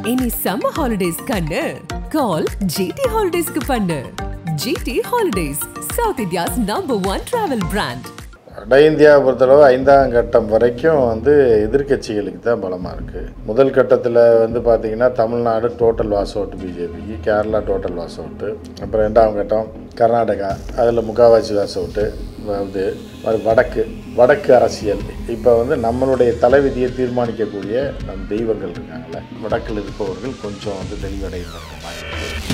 இனி summer holidays கண்ணு கால் GT ஹாலிடேஸ்க்கு பண்ணு GT holidays south India's number one travel brand வட இந்தியாவை பொறுத்தளவு ஐந்தாம் கட்டம் வரைக்கும் வந்து எதிர்க்கட்சிகளுக்கு தான் பலமாக இருக்குது முதல் கட்டத்தில் வந்து பார்த்திங்கன்னா தமிழ்நாடு டோட்டல் வாஸ் அவுட் பிஜேபிக்கு கேரளா டோட்டல் வாஸ் அவுட்டு அப்புறம் ரெண்டாம் கட்டம் கர்நாடகா அதில் முக்காவாசி வாஸ் அவுட்டு வந்து மறு வடக்கு வடக்கு அரசியல் இப்போ வந்து நம்மளுடைய தலைவிதியை தீர்மானிக்கக்கூடிய நம் தெய்வங்கள் இருக்காங்கல்ல வடக்கில் இருப்பவர்கள் கொஞ்சம் வந்து தெளிவடைந்த மாதிரி இருக்குது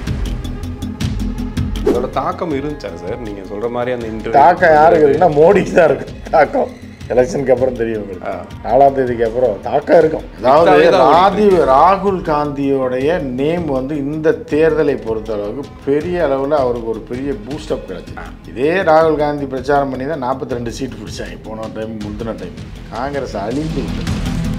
அதோட தாக்கம் இருந்துச்சா சார் நீங்க சொல்ற மாதிரி அந்த இன்டர்வியூ தாக்கம் யாருக்கு இருக்குன்னா மோடிக்கு தான் இருக்கும் தாக்கம் எலெக்ஷனுக்கு அப்புறம் தெரியும் உங்களுக்கு நாலாம் தேதிக்கு அப்புறம் தாக்கம் இருக்கும் அதாவது ராதி ராகுல் காந்தியோடைய நேம் வந்து இந்த தேர்தலை பொறுத்தளவுக்கு பெரிய அளவில் அவருக்கு ஒரு பெரிய பூஸ்டப் கிடைச்சி இதே ராகுல் காந்தி பிரச்சாரம் பண்ணி தான் நாற்பத்தி ரெண்டு சீட்டு பிடிச்சாங்க போன டைம் முந்தின டைம் காங்கிரஸ் அழிந்து விட்டது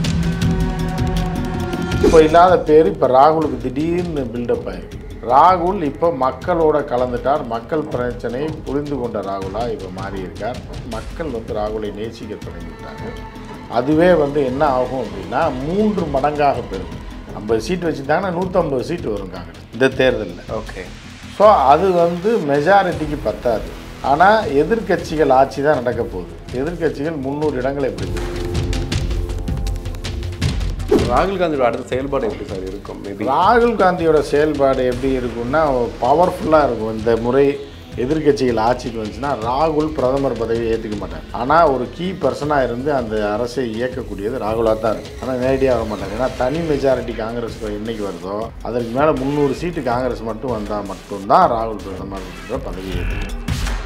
இப்போ இல்லாத பேர் இப்போ ராகுலுக்கு திடீர்னு பில்டப் ஆயிருக்கு ராகுல் இப்போ மக்களோட கலந்துட்டார் மக்கள் பிரச்சனையை புரிந்து கொண்ட ராகுலா இப்போ மாறி இருக்கார் மக்கள் வந்து ராகுலை நேசிக்க தொடங்கிட்டாங்க அதுவே வந்து என்ன ஆகும் அப்படின்னா மூன்று மடங்காக பெருகும் ஐம்பது சீட் வச்சுட்டாங்கன்னா நூற்றம்பது சீட்டு வரும் காங்கிரஸ் இந்த தேர்தலில் ஓகே ஸோ அது வந்து மெஜாரிட்டிக்கு பத்தாது ஆனால் எதிர்க்கட்சிகள் ஆட்சி தான் நடக்க போகுது எதிர்க்கட்சிகள் முந்நூறு இடங்களை பிடிக்கும் ராகுல் காந்தியோட அடுத்த செயல்பாடு எப்படி சார் இருக்கும் மேபி ராகுல் காந்தியோட செயல்பாடு எப்படி இருக்கும்னா பவர்ஃபுல்லாக இருக்கும் இந்த முறை எதிர்க்கட்சிகள் ஆட்சிக்கு வந்துச்சுன்னா ராகுல் பிரதமர் பதவியை ஏற்றுக்க மாட்டார் ஆனால் ஒரு கீ பர்சனாக இருந்து அந்த அரசை இயக்கக்கூடியது ராகுலாக தான் இருக்கும் ஆனால் நேரடியாக வர மாட்டாங்க ஏன்னா தனி மெஜாரிட்டி காங்கிரஸ் என்னைக்கு வருதோ அதற்கு மேலே முந்நூறு சீட்டு காங்கிரஸ் மட்டும் வந்தால் மட்டும்தான் ராகுல் பிரதமர் என்ற பதவியை ஏற்றுக்கும்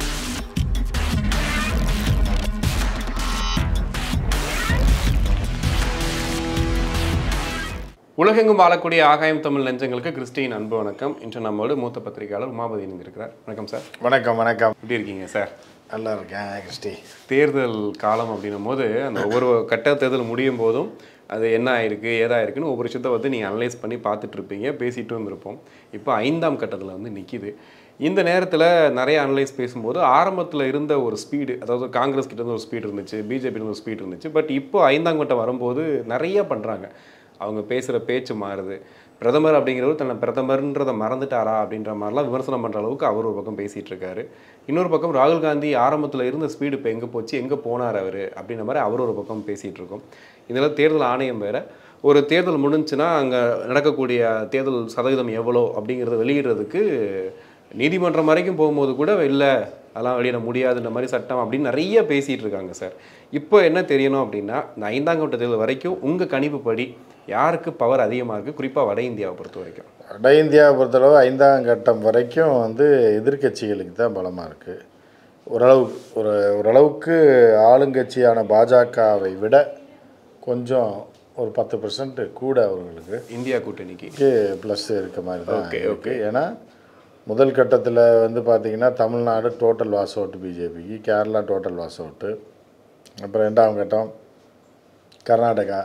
உலகெங்கும் வாழக்கூடிய ஆகாயம் தமிழ் நெஞ்சங்களுக்கு கிறிஸ்டின் அன்பு வணக்கம் இன்று நம்மோடு மூத்த பத்திரிகையாளர் உமாபதி இணைந்திருக்கிறார் வணக்கம் சார் வணக்கம் வணக்கம் எப்படி இருக்கீங்க சார் நல்லா இருக்கேன் கிறிஸ்டி தேர்தல் காலம் அப்படின்னும் போது அந்த ஒவ்வொரு கட்ட தேர்தல் முடியும் போதும் அது என்ன ஆயிருக்கு ஏதாயிருக்குன்னு ஒவ்வொரு விஷயத்தை வந்து நீங்கள் அனலைஸ் பண்ணி பார்த்துட்டு இருப்பீங்க பேசிட்டு இருந்திருப்போம் இப்போ ஐந்தாம் கட்டத்தில் வந்து நிற்கிது இந்த நேரத்தில் நிறைய அனலைஸ் பேசும்போது ஆரம்பத்தில் இருந்த ஒரு ஸ்பீடு அதாவது காங்கிரஸ் கிட்ட இருந்து ஒரு ஸ்பீடு இருந்துச்சு பிஜேபி ஒரு ஸ்பீடு இருந்துச்சு பட் இப்போ ஐந்தாம் கட்டம் வரும்போது நிறைய பண்ணுறாங்க அவங்க பேசுகிற பேச்சு மாறுது பிரதமர் அப்படிங்கிறவர் தன்னை பிரதமர்ன்றதை மறந்துட்டாரா அப்படின்ற மாதிரிலாம் விமர்சனம் பண்ணுற அளவுக்கு அவர் ஒரு பக்கம் பேசிகிட்டு இருக்காரு இன்னொரு பக்கம் ராகுல் காந்தி ஆரம்பத்தில் இருந்த ஸ்பீடு இப்போ எங்கே போச்சு எங்கே போனார் அவர் அப்படின்ற மாதிரி அவர் ஒரு பக்கம் பேசிகிட்டு இருக்கோம் இதில் தேர்தல் ஆணையம் வேறு ஒரு தேர்தல் முடிஞ்சுன்னா அங்கே நடக்கக்கூடிய தேர்தல் சதவீதம் எவ்வளோ அப்படிங்கிறத வெளியிடுறதுக்கு நீதிமன்றம் வரைக்கும் போகும்போது கூட இல்லை அதெல்லாம் வெளியிட முடியாதுன்ற மாதிரி சட்டம் அப்படின்னு நிறைய பேசிகிட்டு இருக்காங்க சார் இப்போ என்ன தெரியணும் அப்படின்னா இந்த ஐந்தாம் கட்ட தேர்தல் வரைக்கும் உங்கள் கணிப்புப்படி யாருக்கு பவர் அதிகமாக இருக்குது குறிப்பாக வட இந்தியாவை பொறுத்த வரைக்கும் வட இந்தியாவை பொறுத்தளவு ஐந்தாம் கட்டம் வரைக்கும் வந்து எதிர்க்கட்சிகளுக்கு தான் பலமாக இருக்குது ஓரளவு ஒரு ஓரளவுக்கு ஆளுங்கட்சியான பாஜகவை விட கொஞ்சம் ஒரு பத்து பர்சன்ட் கூட அவர்களுக்கு இந்தியா கூட்டணிக்கு ப்ளஸ் இருக்க மாதிரி தான் Okay, இருக்கு ஏன்னா முதல் கட்டத்தில் வந்து பார்த்திங்கன்னா தமிழ்நாடு டோட்டல் வாஸ் அவுட் பிஜேபிக்கு கேரளா டோட்டல் வாஸ் அவுட்டு அப்புறம் ரெண்டாம் கட்டம் கர்நாடகா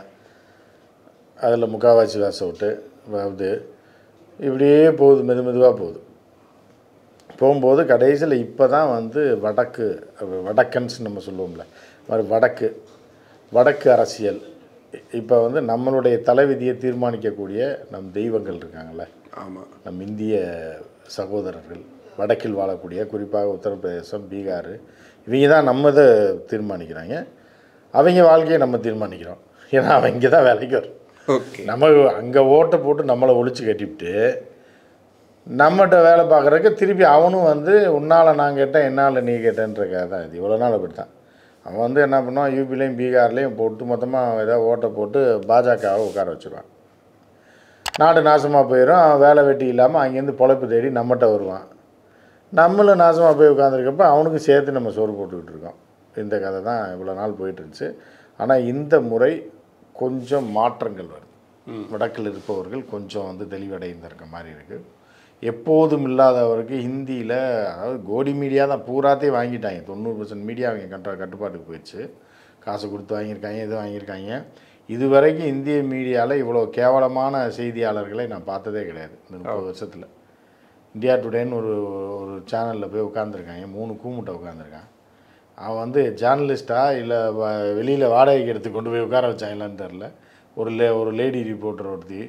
அதில் முக்காவாசி வாஸ் அவுட்டு வந்து இப்படியே போகுது மெது மெதுவாக போகுது போகும்போது கடைசியில் இப்போ தான் வந்து வடக்கு வடக்கன்ஸ் நம்ம சொல்லுவோம்ல இது மாதிரி வடக்கு வடக்கு அரசியல் இப்போ வந்து நம்மளுடைய தலைவிதியை தீர்மானிக்கக்கூடிய நம் தெய்வங்கள் இருக்காங்கல்ல ஆமாம் நம் இந்திய சகோதரர்கள் வடக்கில் வாழக்கூடிய குறிப்பாக உத்தரப்பிரதேசம் பீகார் இவங்க தான் நம்ம இதை தீர்மானிக்கிறாங்க அவங்க வாழ்க்கையை நம்ம தீர்மானிக்கிறோம் ஏன்னா அவங்க இங்கே தான் வேலைக்கு வரும் ஓகே நம்ம அங்கே ஓட்டை போட்டு நம்மளை ஒழிச்சு கட்டிவிட்டு நம்மகிட்ட வேலை பார்க்குறதுக்கு திருப்பி அவனும் வந்து உன்னால் நான் கேட்டேன் என்னால் நீ கேட்டேன்ற கதை தான் இது இவ்வளோ நாள் அப்படி தான் அவன் வந்து என்ன பண்ணுவான் யூபிலையும் பீகார்லேயும் போட்டு மொத்தமாக ஏதாவது ஓட்டை போட்டு பாஜகவை உட்கார வச்சுருவான் நாடு நாசமாக போயிடும் அவன் வேலை வெட்டி இல்லாமல் அங்கேருந்து பொழைப்பு தேடி நம்மகிட்ட வருவான் நம்மளும் நாசமாக போய் உட்காந்துருக்கப்ப அவனுக்கு சேர்த்து நம்ம சோறு போட்டுக்கிட்டு இருக்கோம் இந்த கதை தான் இவ்வளோ நாள் போயிட்டு இருந்துச்சு ஆனால் இந்த முறை கொஞ்சம் மாற்றங்கள் வருது வடக்கில் இருப்பவர்கள் கொஞ்சம் வந்து தெளிவடைந்திருக்க மாதிரி இருக்குது எப்போதும் இல்லாதவருக்கு ஹிந்தியில் அதாவது கோடி மீடியா தான் பூராத்தையும் வாங்கிட்டாங்க தொண்ணூறு பர்சன்ட் மீடியா அவங்க கண்ட்ரா கட்டுப்பாட்டுக்கு போயிடுச்சு காசு கொடுத்து வாங்கியிருக்காங்க இது வாங்கியிருக்காங்க இது வரைக்கும் இந்திய மீடியாவில் இவ்வளோ கேவலமான செய்தியாளர்களை நான் பார்த்ததே கிடையாது இந்த முப்பது வருஷத்தில் இந்தியா டுடேன்னு ஒரு ஒரு சேனலில் போய் உட்காந்துருக்காங்க மூணு கூமுட்டை உட்காந்துருக்கான் அவன் வந்து ஜேர்னலிஸ்ட்டா இல்லை வெளியில் வாடகைக்கு எடுத்து கொண்டு போய் உட்கார வச்சாங்களான்னு தெரில ஒரு லே ஒரு லேடி ரிப்போர்ட்டர் ஒருத்தி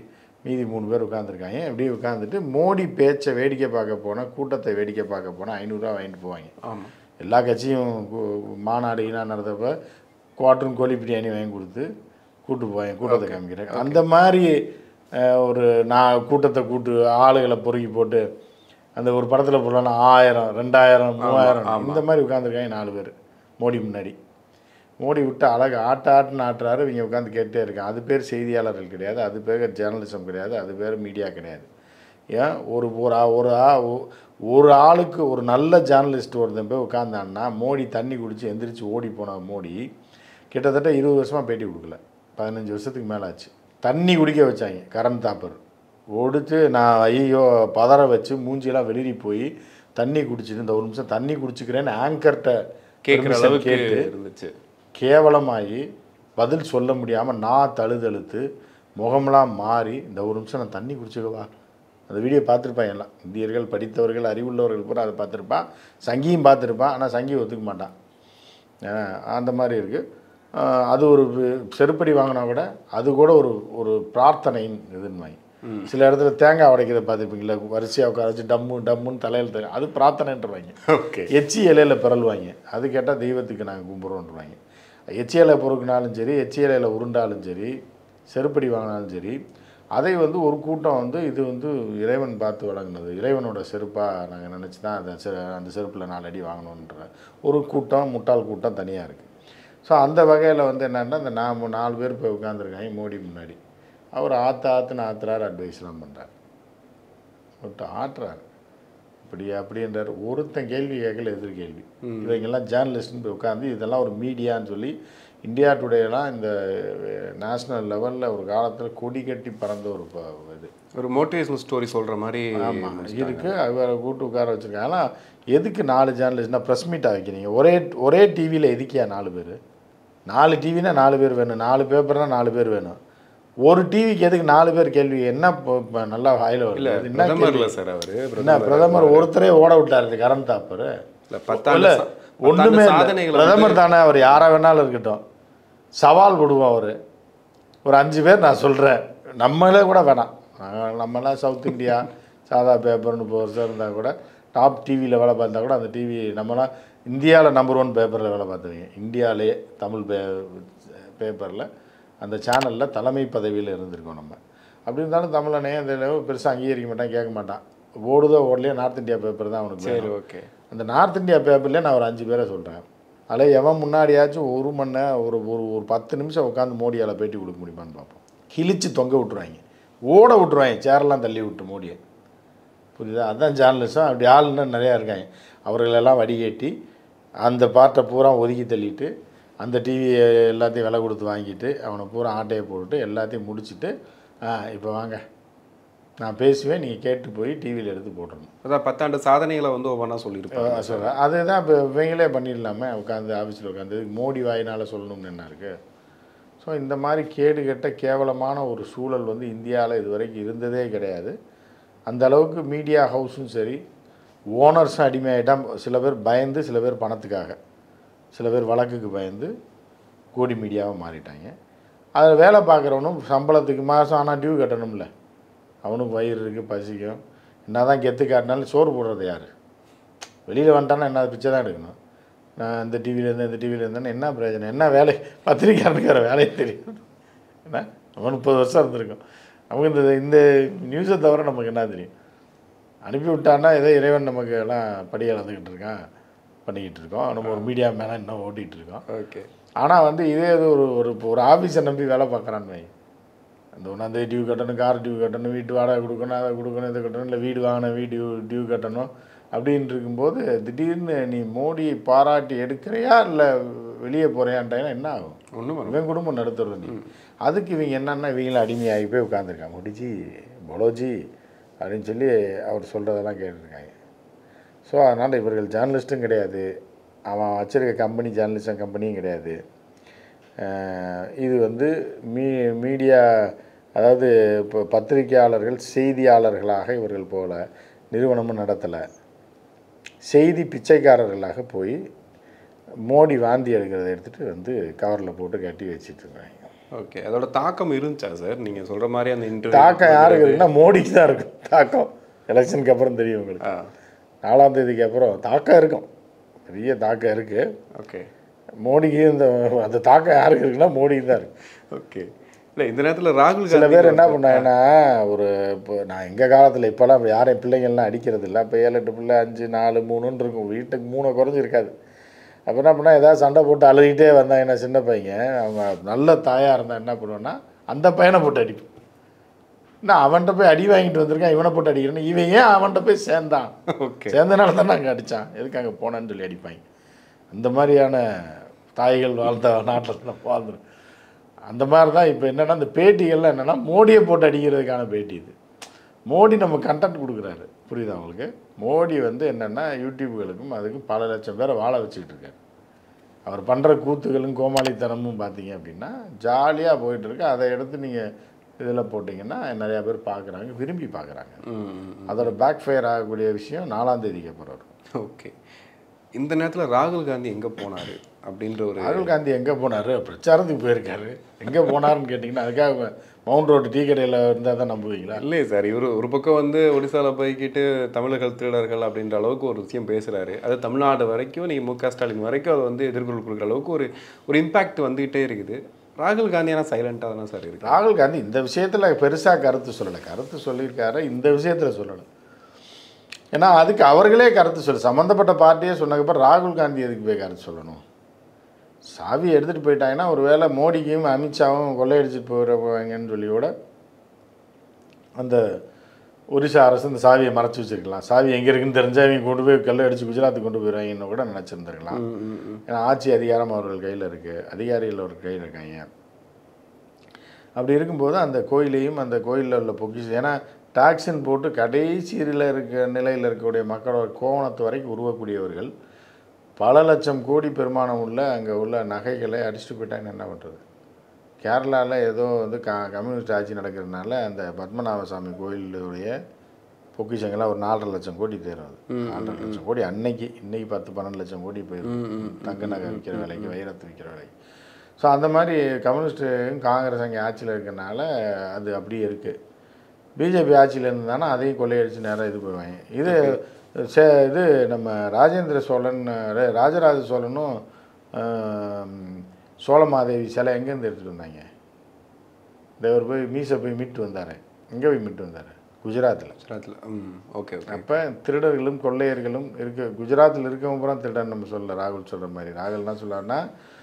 மீதி மூணு பேர் உட்காந்துருக்காங்க இப்படி உட்காந்துட்டு மோடி பேச்சை வேடிக்கை பார்க்க போனால் கூட்டத்தை வேடிக்கை பார்க்க போனால் ஐநூறுரூவா வாங்கிட்டு போவாங்க ஆமாம் எல்லா கட்சியும் கு- மாநாடு ஈனா நடந்தப்ப குவாட்டரும் கோழி பிரியாணி வாங்கி கொடுத்து கூட்டு போவேன் கூட்டத்தை காமிக்கிறேன் அந்த மாதிரி அஹ், ஒரு நான் கூட்டத்தை கூட்டு ஆளுகளை பொறுக்கி போட்டு அந்த ஒரு படத்தில் போடலாம் ஆயிரம் ரெண்டாயிரம் மூவாயிரம் இந்த மாதிரி உட்காந்துருக்காங்க நாலு பேர் மோடி முன்னாடி மோடி விட்டு அழகு ஆட்ட ஆட்டுன்னு ஆட்டுறாரு இவங்க உட்காந்து கேட்டே இருக்காங்க அது பேர் செய்தியாளர்கள் கிடையாது அது பேர் ஜேர்னலிசம் கிடையாது அது பேர் மீடியா கிடையாது ஏன் ஒரு ஒரு ஆ- ஒரு ஆ- ஒ- ஒரு ஆளுக்கு ஒரு நல்ல ஜேர்னலிஸ்ட் ஒருத்தன் போய் உட்காந்தான்னா மோடி தண்ணி குடிச்சு எந்திரிச்சு ஓடி போன மோடி கிட்டத்தட்ட இருபது வருஷமாக பேட்டி கொடுக்கல பதினஞ்சு வருஷத்துக்கு மேலே ஆச்சு தண்ணி குடிக்க வச்சாங்க கரண் தாப்பர் ஒடுத்து நான் ஐயோ பதற வச்சு மூஞ்சியெல்லாம் வெளிரி போய் தண்ணி குடிச்சிட்டு இந்த ஒரு நிமிஷம் தண்ணி குடிச்சுக்கிறேன்னு ஆங்கர்கிட்ட கேட்குற permission அளவுக்கு கேட்டு இருந்துச்சு கேவலமாகி பதில் சொல்ல முடியாமல் நான் தழுதழுத்து முகமெல்லாம் மாறி இந்த ஒரு நிமிஷம் நான் தண்ணி குடிச்சுக்கவா அந்த வீடியோ பார்த்துருப்பான் எல்லாம் இந்தியர்கள் படித்தவர்கள் அறிவுள்ளவர்கள் கூட அதை பார்த்துருப்பான் சங்கியும் பார்த்துருப்பான் ஆனால் சங்கி ஒத்துக்க மாட்டான் அஹ் அந்த மாதிரி இருக்குது அது ஒரு வி- செருப்படி வாங்கினா கூட அது கூட ஒரு ஒரு பிரார்த்தனையின் இதுன்னு சில இடத்துல தேங்காய் உடைக்கிறத பார்த்துருப்பீங்களா வரிசையாக உட்கார வச்சு டம்மு டம்முன்னு தலையில் தர அது பிரார்த்தனைன்றவாங்க ஓகே எச்சி இலையில் பிறல்வாங்க அது கேட்டால் தெய்வத்துக்கு நாங்கள் கும்பிட்றோன்றவாங்க எச்சி இலை பொறுக்கினாலும் சரி எச்சி இலையில் உருண்டாலும் சரி செருப்படி வாங்கினாலும் சரி அதை வந்து ஒரு கூட்டம் வந்து இது வந்து இறைவன் பார்த்து வழங்கினது இறைவனோட செருப்பாக நாங்கள் நினச்சி தான் அந்த செ அந்த செருப்பில் நாலு அடி வாங்கணுன்ற ஒரு கூட்டம் முட்டாள் கூட்டம் தனியாக இருக்குது ஸோ அந்த வகையில் வந்து என்னென்னா இந்த நான் நாலு பேர் போய் உட்காந்துருக்காங்க மோடி முன்னாடி அவர் ஆற்று ஆற்றுன்னு ஆத்துறாரு அட்வைஸ்லாம் பண்ணுறார் விட்டு ஆட்டுறாரு இப்படி அப்படின்றார் ஒருத்தன் கேள்வி கேட்கல எதிர் கேள்வி இவங்கெல்லாம் ஜேர்னலிஸ்ட்னு போய் உட்காந்து இதெல்லாம் ஒரு மீடியான்னு சொல்லி இந்தியா டுடேலாம் இந்த நேஷ்னல் லெவலில் ஒரு காலத்தில் கொடி கட்டி பறந்த ஒரு ப- இது ஒரு மோட்டிவேஷனல் ஸ்டோரி சொல்ற மாதிரி ஆமாம் இருக்கு அவரை கூட்டு உட்கார வச்சுருக்காங்க ஆனால் எதுக்கு நாலு ஜேர்னலிஸ்ட்னா ப்ரெஸ் மீட்டாக வைக்கிறீங்க ஒரே ஒரே டிவியில் எதுக்கியா நாலு பேர் நாலு டிவினா நாலு பேர் வேணும் நாலு பேப்பர்னா நாலு பேர் வேணும் ஒரு டிவிக்கு எதுக்கு நாலு பேர் கேள்வி என்ன இப்போ- இப்போ நல்லா ஹைல இல்ல வருது என்ன பிரதமர் கேள்வி? இல்ல சார் அவரு என்ன பிரதமர் ஒருத்தரே ஓட விட்டாரு கரண் தாப்பர் இல்ல பத்தாண்டு இல்ல சா- ஒண்ணுமே பத்தாண்டு இல்ல. சாதனைகளை பிரதமர் தானே அவர் யாரா வேணாலும் இருக்கட்டும் சவால் விடுவோம் அவர் ஒரு அஞ்சு பேர் நான் சொல்கிறேன் நம்மளே கூட வேணாம் நாங்க- நம்மலாம் சவுத் இந்தியா சாதா பேப்பர்னு முப்பது வருஷம் இருந்தால் கூட டாப் டிவியில் வேலை பார்த்தா கூட அந்த டிவி நம்மலாம் இந்தியாவில் நம்பர் ஒன் பேப்பரில் வேலை பார்த்தவங்க இந்தியாவிலே தமிழ் பே பேப்பரில் அந்த சேனலில் தலைமை பதவியில் இருந்திருக்கோம் நம்ம அப்படி இருந்தாலும் தமிழனே அந்த பெருசாக அங்கீகரிக்க மாட்டான் கேட்க மாட்டான் ஓடுதோ ஓடலையோ நார்த் இந்தியா பேப்பர் தான் அவனுக்கு சரி வேணும். ஓகே அந்த நார்த் இந்தியா பேப்பர்லேயே நான் ஒரு அஞ்சு பேரை சொல்கிறேன் அதில் எவன் முன்னாடியாச்சும் ஒரு மணி நேரம் ஒரு ஒரு ஒரு பத்து நிமிஷம் உட்காந்து மோடியால் பேட்டி கொடுக்க முடியுமான்னு பார்ப்போம் கிழிச்சு தொங்க விட்டுருவாங்க ஓட விட்டுருவாங்க சேரெல்லாம் தள்ளி விட்டு மோடியை புரியுதா அதான் ஜேர்னலிசம் அப்படி ஆளுன்னு நிறையா இருக்காங்க அவர்களெல்லாம் வடிகட்டி அந்த பார்ட்டை பூரா ஒதுக்கி தள்ளிட்டு அந்த டிவி எல்லாத்தையும் விலை கொடுத்து வாங்கிட்டு அவனை பூரா ஆட்டையை போட்டுட்டு எல்லாத்தையும் முடிச்சுட்டு ஆ இப்போ வாங்க நான் பேசுவேன் நீங்கள் கேட்டு போய் டிவியில் எடுத்து போட்டுறணும் அதான் பத்தாண்டு சாதனைகளை வந்து ஒவ்வொன்றா சொல்லியிருப்பாங்க சொல்கிறேன் அதுதான் இப்போ இவங்களே பண்ணிடலாமே உட்காந்து ஆஃபீஸில் உட்காந்து மோடி வாயினால் சொல்லணும்னு என்ன இருக்குது ஸோ இந்த மாதிரி கேடு கெட்ட கேவலமான ஒரு சூழல் வந்து இந்தியாவில் இதுவரைக்கும் இருந்ததே கிடையாது அந்த அளவுக்கு மீடியா ஹவுஸும் சரி ஓனர்ஸும் அடிமையாயிட்டான் சில பேர் பயந்து சில பேர் பணத்துக்காக சில பேர் வழக்குக்கு பயந்து கோடி மீடியாவாக மாறிட்டாங்க அதில் வேலை பார்க்குறவனும் சம்பளத்துக்கு மாதம் ஆனால் டியூ கட்டணும்ல அவனுக்கு வயிறு இருக்குது பசிக்கும் என்ன தான் கெத்து காட்டினாலும் சோறு போடுறது யார் வெளியில் வந்துட்டானா என்ன பிச்சை தான் எடுக்கணும் நான் இந்த டிவியில் இருந்தேன் இந்த டிவியில் இருந்தேன்னு என்ன பிரயோஜனம் என்ன வேலை பத்திரிக்கையாளனுக்கு வேறு வேலையே தெரியும் என்ன நம்ம முப்பது வருஷம் இருந்திருக்கோம் நமக்கு இந்த இந்த நியூஸை தவிர நமக்கு என்ன தெரியும் அனுப்பி விட்டான்னா ஏதோ இறைவன் நமக்கு எல்லாம் படி அளந்துக்கிட்டு இருக்கான் பண்ணிக்கிட்டு இருக்கோம் நம்ம ஒரு மீடியா மேலே இன்னும் ஓட்டிகிட்டு இருக்கோம் ஓகே ஆனால் வந்து இதே இது ஒரு ஒரு இப்போ ஒரு ஆஃபீஸை நம்பி வேலை பார்க்குறான்னு வை அந்த ஒன்றாந்தேதி டியூ கட்டணும் கார் டியூ கட்டணும் வீட்டு வாடகை கொடுக்கணும் அதை கொடுக்கணும் இதை கட்டணும் இல்லை வீடு வாங்கின வீடு டியூ டியூ கட்டணும் அப்படின்னு இருக்கும்போது திடீர்னு நீ மோடியை பாராட்டி எடுக்கிறியா இல்லை வெளியே போறியான்ட்டாங்கன்னா என்ன ஆகும் ஒன்றும் வரும் இவன் குடும்பம் நடத்துறது நீ அதுக்கு இவங்க என்னன்னா இவங்கள அடிமையாகி போய் உட்காந்துருக்காங்க முடிஜி பொலோஜி அப்படின்னு சொல்லி அவர் சொல்கிறதெல்லாம் கேட்டிருக்காங்க ஸோ அதனால் இவர்கள் ஜேர்னலிஸ்ட்டும் கிடையாது அவன் வச்சிருக்க கம்பெனி ஜேர்னலிசம் கம்பெனியும் கிடையாது அஹ் இது வந்து மீ மீடியா அதாவது இப்போ பத்திரிகையாளர்கள் செய்தியாளர்களாக இவர்கள் போல நிறுவனமும் நடத்தலை செய்தி பிச்சைக்காரர்களாக போய் மோடி வாந்தி எடுக்கிறத எடுத்துகிட்டு வந்து கவரில் போட்டு கட்டி வச்சிட்டு இருக்காங்க ஓகே அதோட தாக்கம் இருந்துச்சா சார் நீங்க சொல்ற மாதிரி அந்த இன்டர்வியூ தாக்கம் யாருக்கு இருக்குன்னா மோடிக்கு தான் இருக்கும் தாக்கம் எலெக்ஷனுக்கு அப்புறம் தெரியும் உங்களுக்கு நாலாம் தேதிக்கு அப்புறம் தாக்கம் இருக்கும் பெரிய தாக்கம் இருக்குது ஓகே மோடிக்கு இந்த அந்த தாக்கம் யாருக்கு இருக்குன்னா மோடிக்கு தான் இருக்கு ஓகே இல்ல இந்த நேரத்துல ராகுல் சில காந்தி பேர் என்ன பண்ணாங்கன்னா ஒரு இப்போ நான் எங்கள் காலத்தில் இப்போலாம் இப்ப யாரையும் பிள்ளைங்கள்லாம் அடிக்கிறது இல்லை இப்போ ஏழு எட்டு பிள்ளை அஞ்சு நாலு மூணுன்னு இருக்கும் வீட்டுக்கு மூணு குறைஞ்சி இருக்காது அப்போ என்ன பண்ணால் ஏதாவது சண்டை போட்டு அழுகிட்டே வந்தாங்கன்னா சின்ன பையன் அவங்க நல்ல தாயாக இருந்தால் என்ன பண்ணுவேன்னா அந்த பையனை போட்டு அடிப்பேன் நான் அவன்கிட்ட போய் அடி வாங்கிட்டு வந்திருக்கான் இவனை போட்டு அடிக்கிறேன்னு இவன் ஏன் அவன்கிட்ட போய் சேர்ந்தான் ஓகே சேர்ந்தனால தானே அங்கே அடித்தான் எதுக்கு அங்கே போனேன்னு சொல்லி அடிப்பாங்க அந்த மாதிரியான தாய்கள் வாழ்ந்த நாட்டில் தான் வாழ்ந்துரும் அந்த மாதிரி தான் இப்போ என்னென்னா இந்த பேட்டிகள்லாம் என்னென்னா மோடியை போட்டு அடிக்கிறதுக்கான பேட்டி இது மோடி நம்ம கண்டென்ட் கொடுக்குறாரு புரியுதா உங்களுக்கு மோடி வந்து என்னென்னா யூடியூப்களுக்கும் அதுக்கும் பல லட்சம் பேரை வாழ வச்சுக்கிட்டு இருக்காரு அவர் பண்ணுற கூத்துகளும் கோமாளித்தனமும் பார்த்தீங்க அப்படின்னா ஜாலியாக போயிட்டு இருக்கு அதை எடுத்து நீங்கள் இதில் போட்டிங்கன்னா நிறையா பேர் பார்க்குறாங்க விரும்பி பார்க்குறாங்க அதோட பேக் ஃபயர் ஆகக்கூடிய விஷயம் நாலாம் தேதிக்கு அப்புறம் வரும் ஓகே இந்த நேரத்துல ராகுல் காந்தி எங்க போனாரு அப்படின்ற ஒரு ராகுல் காந்தி எங்கே போனார் பிரச்சாரத்துக்கு போயிருக்காரு எங்கே போனாருன்னு கேட்டிங்கன்னா அதுக்காக மவுண்ட் ரோடு டீ கடையில் இருந்தால் தான் நம்புவீங்களா இல்லையே சார் இவர் ஒரு பக்கம் வந்து ஒடிசாவில் போய்கிட்டு தமிழர்கள் திருடர்கள் அப்படின்ற அளவுக்கு ஒரு விஷயம் பேசுகிறாரு அது தமிழ்நாடு வரைக்கும் நீங்கள் மு க ஸ்டாலின் வரைக்கும் அதை வந்து எதிர்கொள் கொடுக்குற அளவுக்கு ஒரு ஒரு இம்பாக்ட் வந்துகிட்டே இருக்குது ராகுல் காந்தி ஆனால் சைலண்ட்டாக தானே சார் இருக்கு ராகுல் காந்தி இந்த விஷயத்தில் பெருசாக கருத்து சொல்லலை கருத்து சொல்லியிருக்காரு இந்த விஷயத்தில் சொல்லலை ஏன்னா அதுக்கு அவர்களே கருத்து சொல்லு சம்மந்தப்பட்ட பார்ட்டியே சொன்னதுக்கப்புறம் ராகுல் காந்தி எதுக்கு போய் கருத்து சொல்லணும் சாவி எடுத்துகிட்டு போயிட்டாங்கன்னா ஒருவேளை மோடிக்கும் அமித்ஷாவும் கொள்ளையடிச்சிட்டு போயிடுவாங்கன்னு சொல்லி கூட அந்த ஒரிசா அரசு இந்த சாவியை மறைச்சி வச்சிருக்கலாம் சாவி எங்கே இருக்குன்னு தெரிஞ்சா அவங்க கொண்டு போய் கல்லை அடித்து குஜராத்துக்கு கொண்டு போயிடுவாங்கன்னு கூட நினச்சிருந்துருக்கலாம் ஏன்னா ஆட்சி அதிகாரம் அவர்கள் கையில் இருக்குது அதிகாரிகள் அவர் கையில் இருக்காங்க அப்படி இருக்கும்போது அந்த கோயிலையும் அந்த கோயிலில் உள்ள பொக்கிஷம் ஏன்னா டாக்ஸின் போட்டு கடைசியில் இருக்க நிலையில் இருக்கக்கூடிய மக்களோட கோவணத்து வரைக்கும் உருவக்கூடியவர்கள் பல லட்சம் கோடி பெருமானம் உள்ள அங்கே உள்ள நகைகளை அடிச்சுட்டு போயிட்டாங்கன்னு என்ன பண்ணுறது கேரளாவில் ஏதோ வந்து க கம்யூனிஸ்ட் ஆட்சி நடக்கிறதுனால அந்த பத்மநாபசாமி கோயிலுடைய பொக்கிஷங்கள்லாம் ஒரு நாலரை லட்சம் கோடி தேரும் அது நாலரை லட்சம் கோடி அன்னைக்கு இன்னைக்கு பத்து பன்னெண்டு லட்சம் கோடி போயிடும் தங்க நகை விற்கிற விலைக்கு வைரத்து விற்கிற விலைக்கு ஸோ அந்த மாதிரி கம்யூனிஸ்ட்டும் காங்கிரஸ் அங்கே ஆட்சியில் இருக்கிறனால அது அப்படியே இருக்குது பிஜேபி ஆட்சியில் இருந்தானா அதையும் கொள்ளையடிச்சு நேராக இது போயிடுவாங்க இது சே இது நம்ம ராஜேந்திர சோழன் ரே- ராஜராஜ சோழனும் ஆம், சோழமாதேவி சிலை எங்கேருந்து எடுத்துகிட்டு வந்தாங்க தேவர் போய் மீசை போய் மீட்டு வந்தார் எங்கே போய் மீட்டு வந்தார் குஜராத்தில் குஜராத்தில் ம் ஓகே ஓகே அப்போ திருடர்களும் கொள்ளையர்களும் இருக்க குஜராத்தில் இருக்கவங்க பூரா திருடன் நம்ம சொல்லல ராகுல் சொல்கிற மாதிரி ராகுல் என்ன சொல்றாருன்னா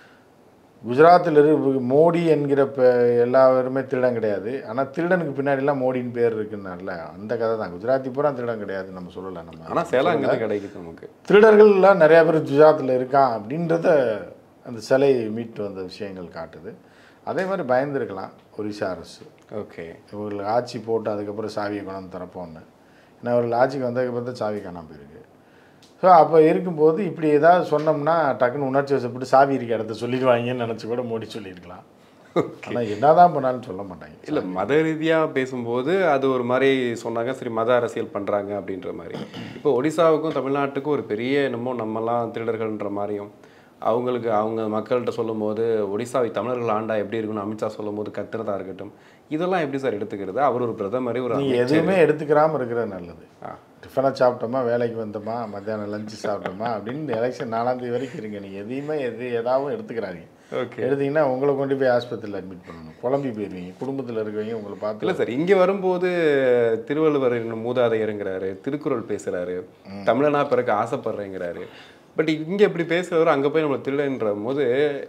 குஜராத்தில் இரு மோடி என்கிற ப எல்லாருமே திருடன் கிடையாது ஆனால் திருடனுக்கு பின்னாடிலாம் மோடின்னு பேர் இருக்குன்னால அந்த கதை தான் குஜராத்தி பூரா திருடன் கிடையாது நம்ம சொல்லலை நம்ம ஆனால் சேலம் அங்கே தான் கிடைக்குது நமக்கு திருடர்கள்லாம் நிறையா பேர் குஜராத்தில் இருக்கான் அப்படின்றத அந்த சிலை மீட்டு வந்த விஷயங்கள் காட்டுது அதே மாதிரி பயந்துருக்கலாம் ஒரிசா அரசு ஓகே இவங்களுக்கு ஆட்சி போட்டு அதுக்கப்புறம் சாவியை கொண்டாந்து தரப்போன்னு ஏன்னா அவர்கள் ஆட்சிக்கு வந்ததுக்கப்புறம் தான் சாவி காணாம போயிருக்கு ஸோ அப்போ இருக்கும்போது இப்படி ஏதாவது சொன்னோம்னா டக்குன்னு உணர்ச்சி வசப்பட்டு சாவி இருக்க இடத்த சொல்லிடுவாங்கன்னு நினச்சி கூட மோடி சொல்லியிருக்கலாம் ஆனால் என்னதான் பண்ணாலும் சொல்ல மாட்டாங்க இல்லை மத ரீதியாக பேசும்போது அது ஒரு மாதிரி சொன்னாங்க சரி மத அரசியல் பண்ணுறாங்க அப்படின்ற மாதிரி இப்போ ஒடிசாவுக்கும் தமிழ்நாட்டுக்கும் ஒரு பெரிய என்னமோ நம்மலாம் திருடர்கள்ன்ற மாதிரியும் அவங்களுக்கு அவங்க மக்கள்கிட்ட சொல்லும்போது ஒடிசாவை தமிழர்கள் ஆண்டா எப்படி இருக்குன்னு அமித்ஷா சொல்லும்போது கத்துறதா இருக்கட்டும் இதெல்லாம் எப்படி சார் எடுத்துக்கிறது அவர் ஒரு பிரதமர் ஒரு நீங்கள் அமைச்சர். எதுவுமே எடுத்துக்கிறாமல் இருக்கிறது நல்லது ஆ. டிஃபனாக சாப்பிட்டோமா வேலைக்கு வந்தோமா மத்தியானம் லஞ்சு சாப்பிட்டோமா அப்படின்னு எலெக்ஷன் நாலாந்தேதி வரைக்கும் இருங்க நீங்கள் எதையுமே எது ஏதாவது எடுத்துக்கிறாங்க ஓகே எடுத்தீங்கன்னா உங்களை கொண்டு போய் ஆஸ்பத்திரியில் அட்மிட் பண்ணணும் குழம்பி போயிருவீங்க குடும்பத்தில் இருக்கவங்க உங்களை பார்த்து இல்லை சார் இங்கே வரும்போது திருவள்ளுவர் இன்னும் மூதாதையருங்கிறாரு திருக்குறள் பேசுகிறாரு தமிழனா பிறக்க ஆசைப்படுறேங்கிறாரு பட் இங்கே இப்படி பேசுகிறவர் அங்கே போய் நம்மளை திருடன்ற போது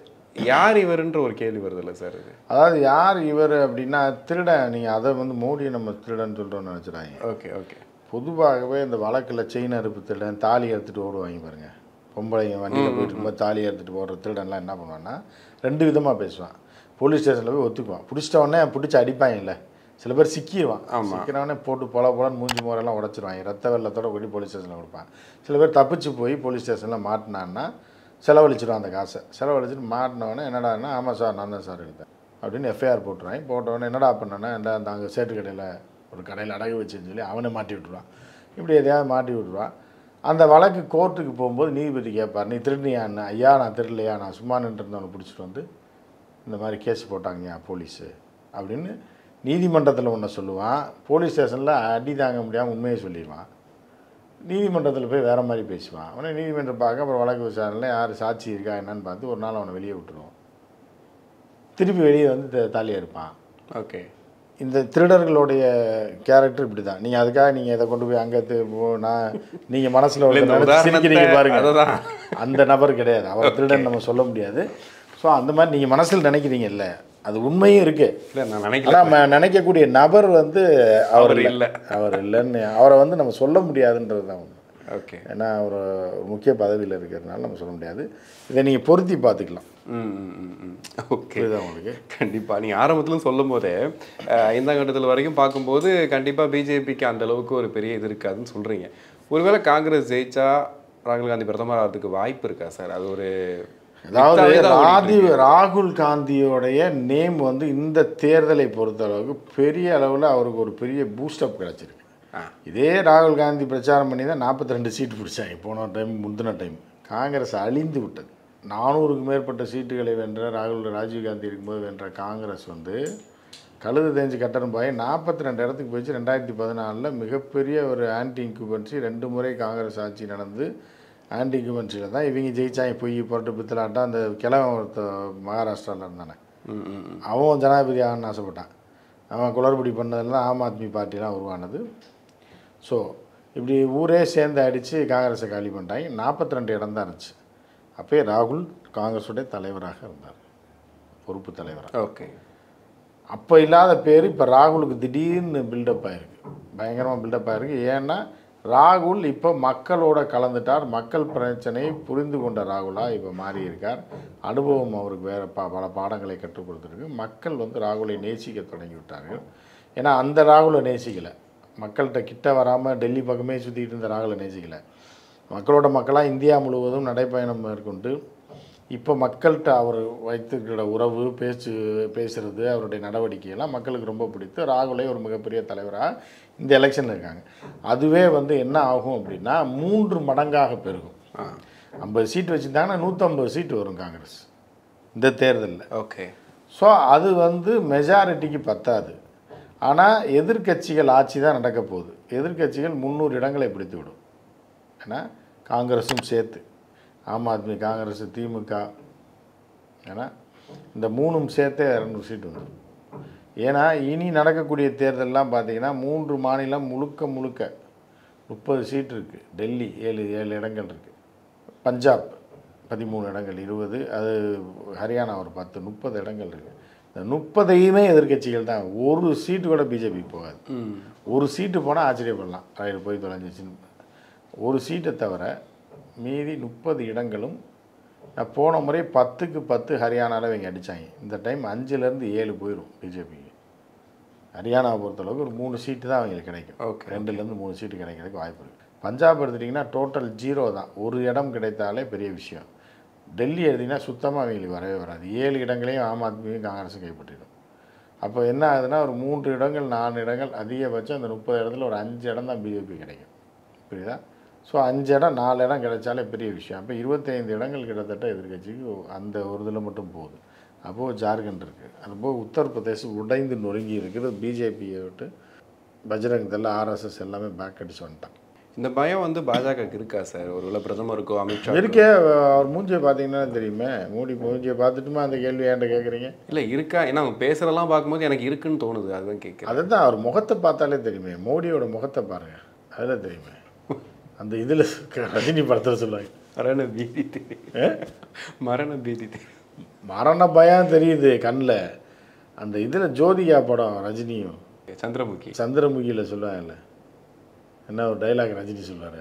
யார் இவருன்ற ஒரு கேள்வி வருதுல்ல சார் இது அதாவது யார் இவர் அப்படின்னா திருடன் நீங்கள் அதை வந்து மோடி நம்ம திருடன் சொல்கிறோம்னு நினச்சிடாங்க ஓகே ஓகே பொதுவாகவே இந்த வழக்கில் செயின் அறுப்பு திருடன் தாலி எடுத்துகிட்டு ஓடுவாங்க பாருங்க பொம்பளைங்க வண்டியில் போயிட்டு இருக்கும்போது தாலி எடுத்துகிட்டு போடுற திருடன்லாம் என்ன பண்ணுவான்னா ரெண்டு விதமாக பேசுவான் போலீஸ் ஸ்டேஷனில் போய் ஒத்துக்குவான் பிடிச்சிட்ட உடனே பிடிச்சி அடிப்பாங்கல்ல சில பேர் சிக்கிடுவான் சிக்கிறவனே போட்டு பொல பொலன்னு மூஞ்சி முறையெல்லாம் உடச்சிருவாங்க ரத்த வெள்ளத்தோட கொடி போலீஸ் ஸ்டேஷனில் கொடுப்பான் சில பேர் தப்பிச்சு போய் போலீஸ் ஸ்டேஷனில் மாட்டினான்னா செலவழிச்சிடுவான் அந்த காசை செலவழிச்சிட்டு மாட்டினவொடனே என்னடான்னா ஆமாம் சார் நான் தான் சார் எடுத்தேன் அப்படின்னு எஃப்ஐஆர் போட்டுருவாங்க போட்டவொடனே என்னடா பண்ணேன்னா இந்த அந்த அங்கே சேட்டு கடையில் ஒரு கடையில் அடகு வச்சுன்னு சொல்லி அவனை மாட்டி விட்டுருவான் இப்படி எதையாவது மாட்டி விட்டுருவான் அந்த வழக்கு கோர்ட்டுக்கு போகும்போது நீதிபதி கேட்பார் நீ திருடினியான்னு ஐயா நான் திருடலையா நான் சும்மா நின்றுருந்தவனை பிடிச்சிட்டு வந்து இந்த மாதிரி கேஸ் போட்டாங்கய்யா போலீஸு அப்படின்னு நீதிமன்றத்தில் ஒன்று சொல்லுவான் போலீஸ் ஸ்டேஷனில் அடி தாங்க முடியாமல் உண்மையை சொல்லிடுவான் நீதிமன்றத்தில் போய் வேறு மாதிரி பேசுவான் அவனை நீதிமன்றம் பார்க்க அப்புறம் வழக்கு விசாரணையில் யார் சாட்சி இருக்கா என்னன்னு பார்த்து ஒரு நாள் அவனை வெளியே விட்டுருவோம் திருப்பி வெளியே வந்து த- தாலியாக இருப்பான் ஓகே இந்த திருடர்களுடைய கேரக்டர் இப்படி தான் நீங்கள் அதுக்காக நீங்கள் இதை கொண்டு போய் அங்கே நான் நீங்கள் மனசில் இல்ல, இந்த சிரிக்கிறீங்க உதாரணத்தை- பாருங்க அதுதான். அந்த நபர் கிடையாது அவர் திருடன் நம்ம சொல்ல முடியாது ஸோ அந்த மாதிரி நீங்கள் மனசில் நினைக்கிறீங்கல்ல அது உண்மையும் இருக்கு இல்லை நான் நினைக்கல ஆனால் நம்ம நினைக்கக்கூடிய நபர் வந்து அவர் அவர் இல்லை இல்ல. அவர் இல்லைன்னு அவரை வந்து நம்ம சொல்ல முடியாதுன்றது தான் உண்மை ஓகே ஏன்னா அவர் ஒரு முக்கிய பதவியில் இருக்கிறதுனால நம்ம சொல்ல முடியாது இதை நீங்கள் பொருத்தி பார்த்துக்கலாம் ம் ம், ம் ம் ஓகே புரியுதா உங்களுக்கு கண்டிப்பாக நீங்கள் ஆரம்பத்தில் சொல்லும் போதே அஹ், ஐந்தாம் கட்டத்தில் வரைக்கும் பார்க்கும்போது கண்டிப்பாக பிஜேபிக்கு அந்த அளவுக்கு ஒரு பெரிய இது இருக்காதுன்னு சொல்கிறீங்க ஒருவேளை காங்கிரஸ் ஜெயிச்சா ராகுல் காந்தி பிரதமர் ஆகிறதுக்கு வாய்ப்பு இருக்கா சார் அது ஒரு அதாவது மித்தாவே தான் ஓடிட்டு ராதி இருக்கு. ராகுல் காந்தியோடைய நேம் வந்து இந்த தேர்தலை பொறுத்த அளவுக்கு பெரிய அளவில் அவருக்கு ஒரு பெரிய பூஸ்டப் கிடச்சிருக்கு ஆ. இதே ராகுல் காந்தி பிரச்சாரம் பண்ணி தான் நாற்பத்தி ரெண்டு சீட்டு பிடிச்சாங்க போன டைம் முந்தின டைம் காங்கிரஸ் அழிந்து விட்டது நானூறுக்கு மேற்பட்ட சீட்டுகளை வென்ற ராகுல் ராஜீவ் காந்தி இருக்கும்போது வென்ற காங்கிரஸ் வந்து கழுது தேஞ்சு கட்டணம் போய் நாற்பத்தி ரெண்டு இடத்துக்கு போயிடுச்சு ரெண்டாயிரத்தி பதினாலில் மிகப்பெரிய ஒரு ஆன்டி இன்குபன்சி ரெண்டு முறை காங்கிரஸ் ஆட்சி நடந்து ஆன்டி இன்குபன்சியில் தான் இவங்க ஜெயிச்சாங்க பொய் புரட்டு பித்தலாட்டம் அந்த கிழவன் ஒருத்த மகாராஷ்டிராவில் இருந்தானே ம் ம் ம். அவன் ஜனாதிபதி ஆகணும்னு ஆசைப்பட்டான் அவன் குளறுபடி பண்ணதில் தான் ஆம் ஆத்மி பார்ட்டிலாம் உருவானது ஸோ இப்படி ஊரே சேர்ந்து அடித்து காங்கிரஸை காலி பண்ணிட்டாங்க நாற்பத்தி ரெண்டு இடம் தான் இருந்துச்சு அப்போயே ராகுல் காங்கிரஸுடைய தலைவராக இருந்தார் பொறுப்பு தலைவராக ஓகே அப்போ இல்லாத பேர் இப்போ ராகுலுக்கு திடீர்னு பில்டப் ஆயிருக்கு பயங்கரமாக பில்டப் ஆயிருக்கு ஏன்னா ராகுல் இப்போ மக்களோட கலந்துட்டார் மக்கள் பிரச்சனையை புரிந்து கொண்ட ராகுலாக இப்போ மாறி இருக்கார் அனுபவம் அவருக்கு வேறு ப பல பாடங்களை கற்றுக் கொடுத்துருக்கு மக்கள் வந்து ராகுலை நேசிக்க தொடங்கி விட்டார்கள் ஏன்னா அந்த ராகுலை நேசிக்கலை மக்கள்கிட்ட கிட்ட வராமல் டெல்லி பக்கமே சுற்றிக்கிட்டு இருந்த ராகுலை நேசிக்கலை மக்களோட மக்களாக இந்தியா முழுவதும் நடைப்பயணம் மேற்கொண்டு இப்போ மக்கள்கிட்ட அவர் வைத்துக்கிற உறவு பேச்சு பேசுறது அவருடைய நடவடிக்கையெல்லாம் மக்களுக்கு ரொம்ப பிடித்து ராகுலை ஒரு மிகப்பெரிய தலைவராக இந்த எலெக்ஷனில் இருக்காங்க அதுவே வந்து என்ன ஆகும் அப்படின்னா மூன்று மடங்காக பெருகும் ஐம்பது சீட் வச்சுருந்தாங்கன்னா நூற்றம்பது சீட்டு வரும் காங்கிரஸ் இந்த தேர்தலில் ஓகே ஸோ அது வந்து மெஜாரிட்டிக்கு பத்தாது ஆனால் எதிர்க்கட்சிகள் ஆட்சி தான் நடக்க போகுது எதிர்க்கட்சிகள் முந்நூறு இடங்களை பிடித்து விடும் ஏன்னா காங்கிரஸும் சேர்த்து ஆம் ஆத்மி காங்கிரஸ் திமுக ஏன்னா இந்த மூணும் சேர்த்தே இரநூறு சீட்டு வந்துடும் ஏன்னா இனி நடக்கக்கூடிய தேர்தல்லாம் பார்த்தீங்கன்னா மூன்று மாநிலம் முழுக்க முழுக்க முப்பது சீட் இருக்குது டெல்லி ஏழு ஏழு இடங்கள் இருக்குது பஞ்சாப் பதிமூணு இடங்கள் இருபது அது ஹரியானா ஒரு பத்து முப்பது இடங்கள் இருக்குது இந்த முப்பதையுமே எதிர்க்கட்சிகள் தான் ஒரு சீட்டு கூட பிஜேபி போகாது ம் ஒரு சீட்டு போனால் ஆச்சரியப்படலாம் ரயில் போய் தொலைஞ்சிச்சுன்னு ஒரு சீட்டை தவிர மீதி முப்பது இடங்களும் நான் போன முறை பத்துக்கு பத்து ஹரியானாவில் இவங்க அடித்தாங்க இந்த டைம் அஞ்சுலேருந்து ஏழு போயிடும் பிஜேபிக்கு ஹரியானாவை பொறுத்தளவுக்கு ஒரு மூணு சீட்டு தான் அவங்களுக்கு கிடைக்கும் Okay. ரெண்டுலேருந்து மூணு சீட்டு கிடைக்கிறதுக்கு வாய்ப்பு இருக்குது பஞ்சாப் எடுத்துட்டிங்கன்னா டோட்டல் ஜீரோ தான் ஒரு இடம் கிடைத்தாலே பெரிய விஷயம் டெல்லி எடுத்திங்கன்னா சுத்தமாக அவங்களுக்கு வரவே வராது ஏழு இடங்களையும் ஆம் ஆத்மியும் காங்கிரஸும் கைப்பற்றிடும் அப்போ என்ன ஆகுதுன்னா ஒரு மூன்று இடங்கள் நாலு இடங்கள் அதிகபட்சம் அந்த முப்பது இடத்துல ஒரு அஞ்சு இடம் தான் பிஜேபி கிடைக்கும் புரியுதா ஸோ அஞ்சு இடம் நாலு இடம் கிடைச்சாலே பெரிய விஷயம் அப்போ இருபத்தைந்து இடங்கள் கிட்டத்தட்ட எதிர்க்கட்சிக்கு அந்த ஒரு இதில் மட்டும் போகுது அப்போது ஜார்க்கண்ட் இருக்குது அதுபோக உத்தரப்பிரதேசம் உடைந்து நொறுங்கி இருக்குது பிஜேபியை விட்டு பஜ்ரங் தள் ஆர்எஸ்எஸ் எல்லாமே பேக் அடிச்சு வந்துட்டான் இந்த பயம் வந்து பாஜகவுக்கு இருக்கா சார் ஒருவேளை பிரதமருக்கோ அமித்ஷா இருக்கே அவர் மூஞ்சியை பார்த்தீங்கன்னா தெரியுமே மோடி மூஞ்சியை பார்த்துட்டுமா அந்த கேள்வி ஏன்ட்ட கேட்குறீங்க இல்லை இருக்கா ஏன்னா அவங்க பேசுகிறதெல்லாம் பார்க்கும்போது எனக்கு இருக்குன்னு தோணுது அதுதான் கேட்குறேன் அதுதான் அவர் முகத்தை பார்த்தாலே தெரியுமே மோடியோட முகத்தை பாருங்க அதில் தெரியுமே அந்த இதில் ரஜினி படத்தில் சொல்லுவாங்க மரண பீதி தெரியும் மரண பீதி தெரியும் மரண பயம் தெரியுது கண்ணில் அந்த இதில் ஜோதிகா படம் ரஜினியும் சந்திரமுகி சந்திரமுகியில் சொல்லுவாங்கல்ல என்ன ஒரு டைலாக் ரஜினி சொல்லுவார்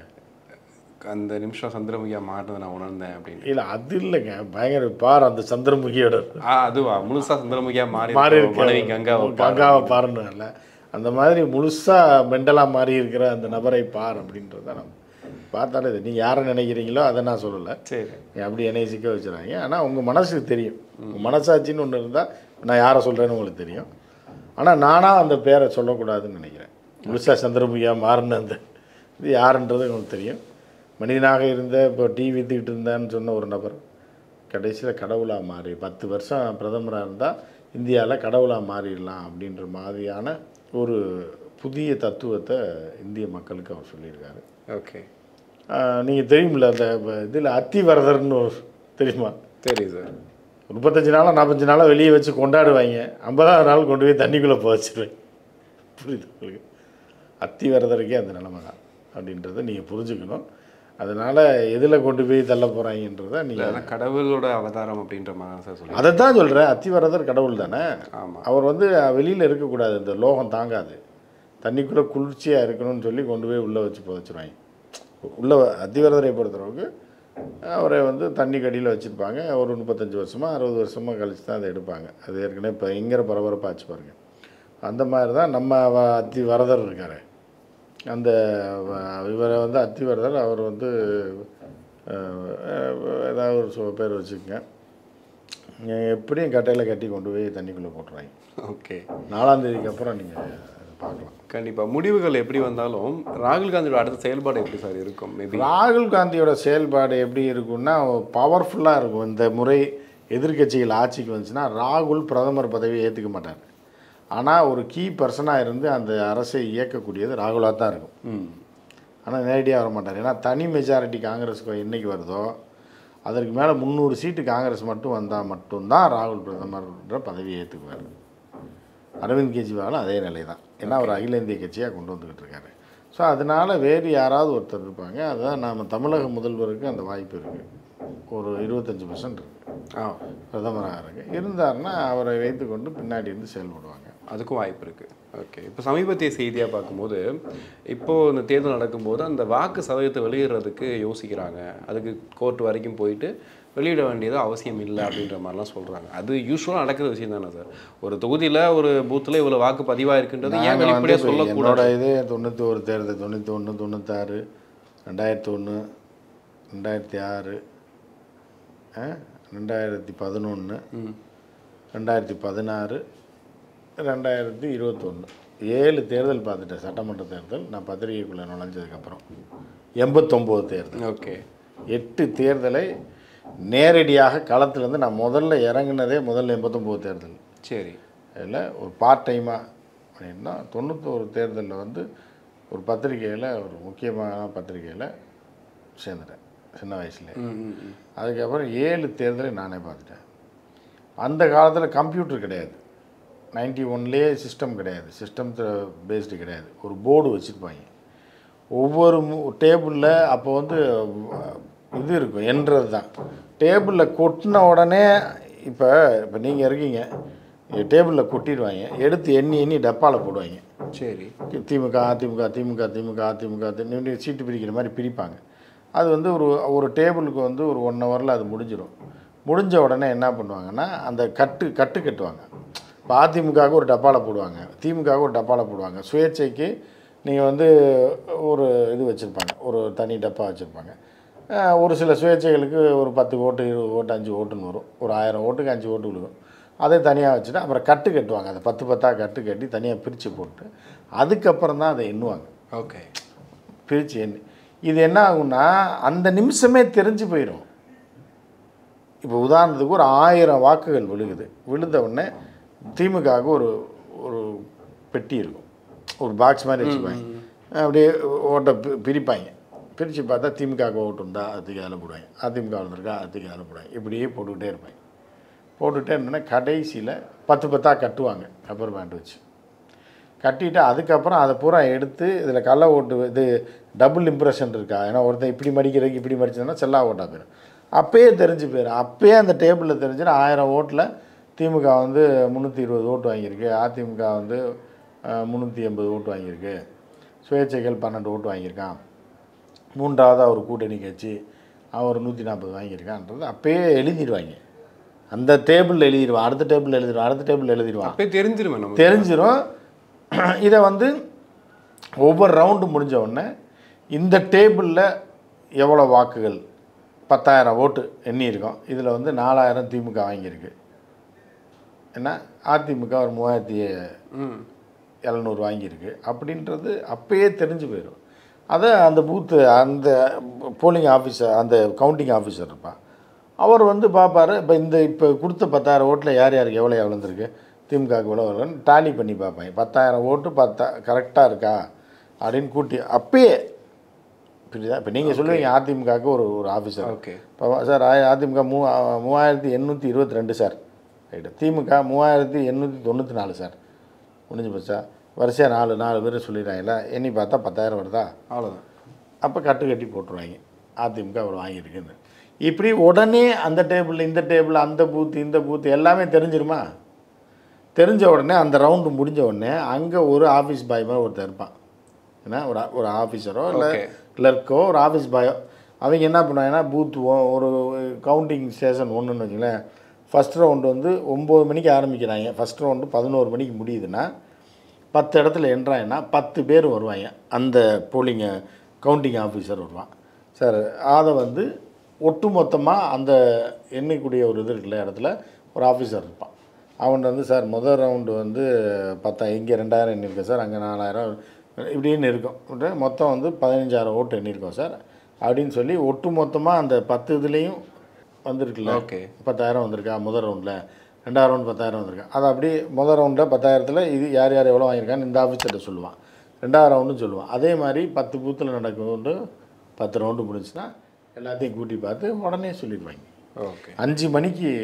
அந்த நிமிஷம் சந்திரமுகியா மாறினதை நான் உணர்ந்தேன் அப்படின்னு இல்லை அது இல்லைங்க பயங்கர பார் அந்த சந்திரமுகியோட ஆ அதுவா முழுசா சந்திரமுகியா மாறி மாறி இருக்கும். மனைவி கங்காவை இருக்க கங்காவை பாருன்னு அந்த மாதிரி முழுசாக மெண்டலாக மாறி இருக்கிற அந்த நபரை பார் அப்படின்றத நம்ம பார்த்தாலே இது நீங்கள் யாரை நினைக்கிறீங்களோ அதை நான் சொல்லலை சரி நீ அப்படி என்னை சிக்க வச்சுறாங்க ஆனால் உங்கள் மனசுக்கு தெரியும் உங்கள் மனசாட்சின்னு ஒன்று இருந்தால் நான் யாரை சொல்கிறேன்னு உங்களுக்கு தெரியும் ஆனால் நானாக அந்த பேரை சொல்லக்கூடாதுன்னு நினைக்கிறேன் முழுசா சந்திரமுகியா மாறின அந்த இது யாருன்றது உங்களுக்கு தெரியும் மனிதனாக இருந்த இப்போ டீ வித்துக்கிட்டு இருந்தான்னு சொன்ன ஒரு நபர் கடைசியில் கடவுளாக மாறி பத்து வருஷம் பிரதமராக இருந்தால் இந்தியாவில் கடவுளாக மாறிடலாம் அப்படின்ற மாதிரியான ஒரு புதிய தத்துவத்தை இந்திய மக்களுக்கு அவர் சொல்லியிருக்காரு ஓகே நீங்கள் தெரியுமில்ல அந்த இதில் அத்திவரதர்னு ஒரு தெரியுமா தெரியுது சார் முப்பத்தஞ்சு நாளாக நாற்பத்தஞ்சு நாளாக வெளியே வச்சு கொண்டாடுவாங்க ஐம்பதாவது நாள் கொண்டு போய் தண்ணிக்குள்ளே போச்சிருவேன் புரியுது உங்களுக்கு அத்திவரதருக்கே அந்த நிலைமை தான் அப்படின்றத நீங்கள் புரிஞ்சுக்கணும் அதனால் எதில் கொண்டு போய் தள்ள போகிறாங்கன்றத இல்லை நீங்கள் அதான் கடவுளோட அவதாரம் அப்படின்ற மாதிரி தான் சார் சொல்லி அதை தான் சொல்கிறேன் அத்திவரதர் கடவுள் தானே ஆமாம் அவர் வந்து வெளியில் இருக்கக்கூடாது இந்த லோகம் தாங்காது தண்ணிக்குள்ளே குளிர்ச்சியாக இருக்கணும்னு சொல்லி கொண்டு போய் உள்ளே வச்சு புதைச்சிருவாங்க உள்ள அத்திவரதரை பொறுத்தளவுக்கு அவரை வந்து தண்ணி கடியில் வச்சுருப்பாங்க ஒரு முப்பத்தஞ்சு வருஷமாக அறுபது வருஷமாக கழிச்சு தான் அதை எடுப்பாங்க அது ஏற்கனவே இப்போ எங்கிற பரபரப்பாச்சு பாருங்க அந்த மாதிரி தான் நம்ம வ- அத்தி வரதர் இருக்கார் அந்த வ- இவரை வந்து அத்திவரதர் அவர் வந்து அஹ், அஹ், ஏதாவது ஒரு சொ- பேர் வச்சுக்கோங்க எப்படியும் கட்டையில் கட்டி கொண்டு போய் தண்ணிக்குள்ளே போட்டுருவாங்க ஓகே நாலாம் தேதிக்கு அப்புறம் நீங்கள் பார்க்கலாம் கண்டிப்பாக முடிவுகள் எப்படி வந்தாலும் ராகுல் காந்தியோட அடுத்த செயல்பாடு எப்படி சார் இருக்கும் மேபி ராகுல் காந்தியோட செயல்பாடு எப்படி இருக்கும்னா பவர்ஃபுல்லாக இருக்கும் இந்த முறை எதிர்க்கட்சிகள் ஆட்சிக்கு வந்துச்சுன்னா ராகுல் பிரதமர் பதவியை ஏற்றுக்க மாட்டார் ஆனால் ஒரு கீ பர்சனாக இருந்து அந்த அரசை இயக்கக்கூடியது ராகுலாக தான் இருக்கும் ம் ஆனால் நேரடியாக வர மாட்டார் ஏன்னா தனி மெஜாரிட்டி காங்கிரஸுக்கு என்னைக்கு வருதோ அதற்கு மேலே முந்நூறு சீட்டு காங்கிரஸ் மட்டும் வந்தால் மட்டும்தான் ராகுல் பிரதமர்ன்ற பதவியை ஏற்றுக்குவார் அரவிந்த் கெஜ்ரிவாலும் அதே நிலை தான் ஏன்னா அவர் அகில இந்திய கட்சியாக கொண்டு வந்துக்கிட்டு இருக்காரு ஸோ அதனால் வேறு யாராவது ஒருத்தர் இருப்பாங்க அதுதான் நம்ம தமிழக முதல்வருக்கு அந்த வாய்ப்பு இருக்குது ஒரு இருபத்தஞ்சி பர்சன்ட் இருக்குது ஆ பிரதமராக இருக்கு இருந்தாருன்னா அவரை வைத்துக்கொண்டு பின்னாடி இருந்து செயல்படுவாங்க அதுக்கும் வாய்ப்பு இருக்குது ஓகே இப்போ சமீபத்திய செய்தியாக பார்க்கும்போது இப்போது இந்த தேர்தல் நடக்கும்போது அந்த வாக்கு சதவீதத்தை வெளியிடுறதுக்கு யோசிக்கிறாங்க அதுக்கு கோர்ட் வரைக்கும் போயிட்டு வெளியிட வேண்டியது அவசியம் இல்லை அப்படின்ற மாதிரிலாம் சொல்கிறாங்க அது யூஸ்வலாக நடக்கிற விஷயம் தானே சார் ஒரு தொகுதியில் ஒரு பூத்தில் இவ்வளோ வாக்கு பதிவாக இருக்குன்றது ஏன் நாங்கள் வந்து வெளிப்படையாக இப்ப என்னோட சொல்லக்கூடாது இது தொண்ணூற்றி ஒரு தேர்தல் தொண்ணூற்றி ஒன்று தொண்ணூத்தாறு ரெண்டாயிரத்தி ஒன்று ரெண்டாயிரத்தி ஆறு ஆ, ரெண்டாயிரத்தி பதினொன்று ம் ரெண்டாயிரத்தி பதினாறு ரெண்டாயிரத்தி இருபத்தொன்று ஏழு தேர்தல் பார்த்துட்டேன் சட்டமன்ற தேர்தல் நான் பத்திரிகைக்குள்ளே நுழைஞ்சதுக்கப்புறம் எண்பத்தொம்போது தேர்தல் ஓகே எட்டு தேர்தலை நேரடியாக களத்துலேருந்து நான் முதல்ல இறங்குனதே முதல்ல எண்பத்தொம்போது தேர்தல் சரி அதில் ஒரு பார்ட் டைமாக அப்படின்னா தொண்ணூத்தோரு தேர்தலில் வந்து ஒரு பத்திரிக்கையில் ஒரு முக்கியமான பத்திரிக்கையில் சேர்ந்துட்டேன் சின்ன வயசுல ம் ம் ம் அதுக்கப்புறம் ஏழு தேர்தலை நானே பார்த்துட்டேன் அந்த காலத்தில் கம்ப்யூட்டர் கிடையாது நைன்டி ஒன்லேயே சிஸ்டம் கிடையாது சிஸ்டம் பேஸ்டு கிடையாது ஒரு போர்டு வச்சுருப்பாங்க ஒவ்வொரு டேபிளில் அப்போ வந்து அஹ், இது இருக்கும் எண்றது தான் டேபிளில் கொட்டின உடனே இப்போ இப்போ நீங்கள் இருக்கீங்க டேபிளில் கொட்டிடுவாங்க எடுத்து எண்ணி எண்ணி டப்பாவில் போடுவாங்க சரி திமுக அதிமுக திமுக திமுக அதிமுக திமுக சீட்டு பிரிக்கிற மாதிரி பிரிப்பாங்க அது வந்து ஒரு ஒரு டேபிளுக்கு வந்து ஒரு ஒன் ஹவரில் அது முடிஞ்சிடும் முடிஞ்ச உடனே என்ன பண்ணுவாங்கன்னா அந்த கட்டு கட்டு கட்டுவாங்க இப்போ அதிமுகவுக்கு ஒரு டப்பாவில் போடுவாங்க திமுகவுக்கு ஒரு டப்பாவில் போடுவாங்க சுயேட்சைக்கு நீங்கள் வந்து ஒரு இது வச்சுருப்பாங்க ஒரு தனி டப்பா வச்சுருப்பாங்க ஒரு சில சுயேட்சைகளுக்கு ஒரு பத்து ஓட்டு இருபது ஓட்டு அஞ்சு ஓட்டுன்னு வரும் ஒரு ஆயிரம் ஓட்டுக்கு அஞ்சு ஓட்டு விழுகும் அதை தனியாக வச்சுட்டு அப்புறம் கட்டு கட்டுவாங்க அதை பத்து பத்தாக கட்டு கட்டி தனியாக பிரித்து போட்டு அதுக்கப்புறம் தான் அதை எண்ணுவாங்க ஓகே பிரித்து எண்ணி இது என்ன ஆகும்னா அந்த நிமிஷமே தெரிஞ்சு போயிடும் இப்போ உதாரணத்துக்கு ஒரு ஆயிரம் வாக்குகள் விழுகுது விழுந்த உடனே திமுகவுக்கு ஒரு ஒரு பெட்டி இருக்கும் ஒரு பாக்ஸ் மாதிரி வச்சுப்பாங்க அப்படியே ஓட்டை பி- பிரிப்பாங்க பிரித்து பார்த்தா திமுகவுக்கு ஓட்டு இருந்தா அதுக்கு அதில் போடுவாங்க அதிமுக இருக்கா அதுக்கு அதில் போடுவாங்க இப்படியே போட்டுக்கிட்டே இருப்பாங்க போட்டுகிட்டே இருந்தோன்னா கடைசியில் பத்து பத்தாக கட்டுவாங்க ரப்பர் பேண்ட் வச்சு கட்டிட்டு அதுக்கப்புறம் அதை பூரா எடுத்து இதில் கள்ள ஓட்டு இது டபுள் இம்ப்ரெஷன் இருக்கா ஏன்னா ஒருத்தன் இப்படி மடிக்கிறதுக்கு இப்படி மடிச்சதுன்னா செல்லா ஓட்டா போயிடும் அப்பயே தெரிஞ்சு போயிடும் அப்பயே அந்த டேபிளில் தெரிஞ்சுன்னா ஆயிரம் ஓட்டில் திமுக வந்து முந்நூற்றி இருபது ஓட்டு வாங்கியிருக்கு அதிமுக வந்து முந்நூற்றி எண்பது ஓட்டு வாங்கியிருக்கு சுயேட்சைகள் பன்னெண்டு ஓட்டு வாங்கியிருக்கான் மூன்றாவதாக ஒரு கூட்டணி கட்சி அவன் ஒரு நூற்றி நாற்பது வாங்கியிருக்கான்றது அப்பயே எழுதிடுவாங்க அந்த டேபிளில் எழுதிடுவான் அடுத்த டேபிளில் எழுதிடுவான் அடுத்த டேபிளில் எழுதிடுவான் அப்பயே தெரிஞ்சிருமே நமக்கு தெரிஞ்சிரும் இதை வந்து ஒவ்வொரு ரவுண்டு முடிஞ்ச உடனே இந்த டேபிளில் எவ்வளோ வாக்குகள் பத்தாயிரம் ஓட்டு எண்ணியிருக்கோம் இதில் வந்து நாலாயிரம் திமுக வாங்கியிருக்கு என்ன அதிமுக ஒரு மூவாயிரத்தி ம் எழுநூறு வாங்கியிருக்கு அப்படின்றது அப்பயே தெரிஞ்சு போயிடும் அதை அந்த பூத்து அந்த போலிங் ஆஃபீஸர் அந்த கவுண்டிங் ஆஃபீஸர் இருப்பான் அவர் வந்து பார்ப்பாரு இப்போ இந்த இப்போ கொடுத்த பத்தாயிரம் ஓட்டில் யார் யாருக்கு எவ்வளோ விழுந்திருக்கு திமுகவுக்கு எவ்வளோ வரும்னு டாலி பண்ணி பார்ப்பாங்க பத்தாயிரம் ஓட்டு பத்தா கரெக்டாக இருக்கா அப்படின்னு கூட்டி அப்பயே புரியுதா இப்போ நீங்கள் சொல்லுவீங்க அதிமுகவுக்கு ஒரு ஒரு ஆஃபீஸர் ஓகே இப்போ சார் ஆ- அதிமுக மூ மூவாயிரத்தி எண்ணூற்றி இருபத்தி ரெண்டு சார் ரைட்டு திமுக மூவாயிரத்தி எண்ணூற்றி தொண்ணூற்றி நாலு சார் முடிஞ்சு போச்சா வரிசையாக நாலு நாலு பேர் சொல்லிடுறாங்களா எண்ணி பார்த்தா பத்தாயிரம் வருதா அவ்வளோதான் அப்போ கட்டு கட்டி போட்டுருவாங்க அதிமுக அவ்வளோ வாங்கியிருக்குன்னு இப்படி உடனே அந்த டேபிள் இந்த டேபிள் அந்த பூத்து இந்த பூத்து எல்லாமே தெரிஞ்சிருமா தெரிஞ்ச உடனே அந்த ரவுண்டு முடிஞ்ச உடனே அங்கே ஒரு ஆஃபீஸ் பாய் மாதிரி ஒருத்தர் இருப்பான் ஏன்னா ஒரு ஆ- ஒரு ஆஃபீஸரோ இல்லை Okay. கிளர்க்கோ ஒரு ஆஃபீஸ் பாயோ அவங்க என்ன பண்ணுவாங்கன்னா பூத் ஒரு கவுண்டிங் ஸ்டேஷன் ஒன்றுன்னு வச்சுங்களேன் ஃபஸ்ட் ரவுண்டு வந்து ஒம்பது மணிக்கு ஆரம்பிக்கிறாங்க ஃபஸ்ட் ரவுண்டு பதினோரு மணிக்கு முடியுதுன்னா பத்து இடத்துல என்றாங்கன்னா பத்து பேர் வருவாங்க அந்த போலிங் கவுண்டிங் ஆஃபீஸர் வருவான் சார் அதை வந்து ஒட்டுமொத்தமாக அந்த எண்ணக்கூடிய ஒரு இது இருக்குல்ல இடத்துல ஒரு ஆஃபீஸர் இருப்பான் அவன் வந்து சார் முதல் ரவுண்டு வந்து பத்தா இங்கே ரெண்டாயிரம் எண்ணியிருக்கேன் சார் அங்கே நாலாயிரம் இப்படின்னு இருக்கும் இப்படி மொத்தம் வந்து பதினஞ்சாயிரம் ஓட்டு எண்ணியிருக்கோம் சார் அப்படின்னு சொல்லி ஒட்டு மொத்தமாக அந்த பத்து இதுலேயும் வந்திருக்குல்ல ஓகே பத்தாயிரம் வந்திருக்கா முதல் ரவுண்டில் ரெண்டாவது ரவுண்ட் பத்தாயிரம் வந்திருக்கா அது அப்படியே முதல் ரவுண்டில் பத்தாயிரத்தில் இது யார் யார் எவ்வளோ வாங்கியிருக்கான்னு இந்த ஆஃபீஸர்கிட்ட சொல்லுவான் ரெண்டாவது ரவுண்டும் சொல்லுவான் அதே மாதிரி பத்து பூத்தில் நடக்கும்போது பத்து ரவுண்டு முடிஞ்சுன்னா எல்லாத்தையும் கூட்டி பார்த்து உடனே சொல்லிடுவாங்க ஓகே அஞ்சு மணிக்கு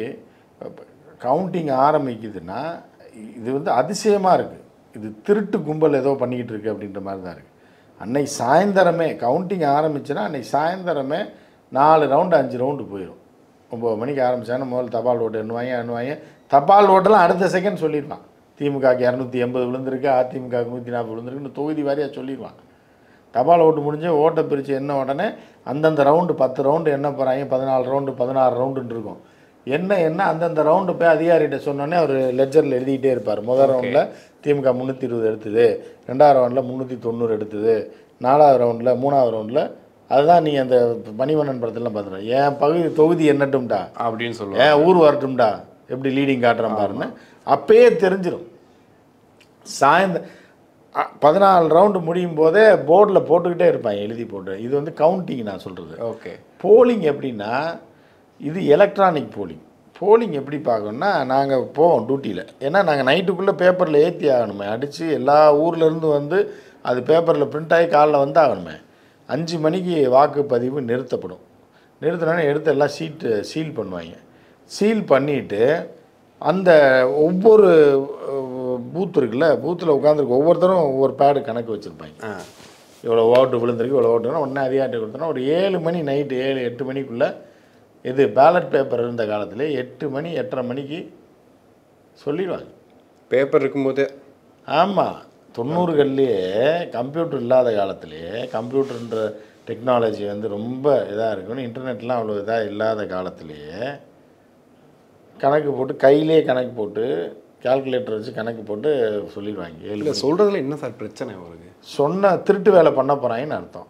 கவுண்டிங் ஆரம்பிக்குதுன்னா இது வந்து அதிசயமாக இருக்குது இது திருட்டு கும்பல் ஏதோ பண்ணிக்கிட்டு இருக்கு அப்படின்ற மாதிரி தான் இருக்குது அன்னைக்கு சாயந்தரமே கவுண்டிங் ஆரம்பிச்சுன்னா அன்னைக்கு சாயந்தரமே நாலு ரவுண்டு அஞ்சு ரவுண்டு போயிடும் ஒம்பது மணிக்கு ஆரம்பிச்சாங்கன்னா முதல்ல தபால் ஓட்டு எண்ணுவாங்க எண்ணுவாங்க தபால் ஓட்டெல்லாம் அடுத்த செகண்ட் சொல்லிடுவான் திமுகக்கு இரநூத்தி எண்பது விழுந்திருக்கு அதிமுகவுக்கு நூற்றி நாற்பது விழுந்திருக்குன்னு தொகுதி வாரியாக சொல்லிடுவான் தபால் ஓட்டு முடிஞ்சு ஓட்டை பிரித்து என்ன உடனே அந்தந்த ரவுண்டு பத்து ரவுண்டு என்ன போகிறாங்க பதினாலு ரவுண்டு பதினாறு ரவுண்டுன்னு இருக்கும் என்ன என்ன அந்தந்த ரவுண்டு போய் அதிகாரிகிட்ட சொன்னோன்னே அவர் லெஜரில் எழுதிக்கிட்டே இருப்பார் முதல் ரவுண்டில் திமுக முந்நூற்றி இருபது எடுத்தது ரெண்டாவது ரவுண்டில் முந்நூற்றி தொண்ணூறு எடுத்தது நாலாவது ரவுண்டில் மூணாவது ரவுண்டில் அதுதான் நீ அந்த மணிவண்ணன் படத்துலாம் பார்த்துருவேன் என் பகுதி தொகுதி என்னட்டும்டா அப்படின்னு சொல்லுவாங்க ஏன் ஊர் வரட்டும்டா எப்படி லீடிங் காட்டுறேன் பாருன்னு அப்பயே தெரிஞ்சிடும் சாயந்த அ- பதினாலு ரவுண்டு முடியும் போதே போர்டில் போட்டுக்கிட்டே இருப்பாங்க எழுதி போட்டு இது வந்து கவுண்டிங் நான் சொல்கிறது ஓகே போலிங் எப்படின்னா இது எலக்ட்ரானிக் போலிங் போலிங் எப்படி பார்க்கணும்னா நாங்கள் போவோம் டியூட்டியில் ஏன்னா நாங்கள் நைட்டுக்குள்ளே பேப்பரில் ஏற்றி ஆகணுமே அடித்து எல்லா ஊர்லேருந்து வந்து அது பேப்பரில் பிரிண்ட் ஆகி காலைல வந்து ஆகணுமே அஞ்சு மணிக்கு வாக்குப்பதிவு நிறுத்தப்படும் நிறுத்தினோடனே எடுத்து எல்லாம் சீட்டு சீல் பண்ணுவாங்க சீல் பண்ணிவிட்டு அந்த ஒவ்வொரு பூத் இருக்குல்ல பூத்தில் உட்காந்துருக்கு ஒவ்வொருத்தரும் ஒவ்வொரு பேடு கணக்கு வச்சுருப்பாங்க ஆ இவ்வளோ ஓட்டு விழுந்திருக்கு இவ்வளோ ஓட்டுனா உடனே அதிகாரிட்ட கொடுத்தோன்னா ஒரு ஏழு மணி நைட்டு ஏழு எட்டு மணிக்குள்ளே இது பேலட் பேப்பர் இருந்த காலத்தில் எட்டு மணி எட்டரை மணிக்கு சொல்லிடுவாங்க பேப்பர் இருக்கும்போதே ஆமாம் தொண்ணூறுகள்லேயே கம்ப்யூட்டர் இல்லாத காலத்திலேயே கம்ப்யூட்டர்ன்ற டெக்னாலஜி வந்து ரொம்ப இதாக இருக்குன்னு இன்டர்நெட்லாம் அவ்வளோ இதாக இல்லாத காலத்திலேயே கணக்கு போட்டு கையிலே கணக்கு போட்டு கால்குலேட்டர் வச்சு கணக்கு போட்டு சொல்லிடுவாங்க ஏழு இல்லை சொல்கிறதுல என்ன சார் பிரச்சனை அவருக்கு சொன்ன திருட்டு வேலை பண்ண போகிறாங்கன்னு அர்த்தம்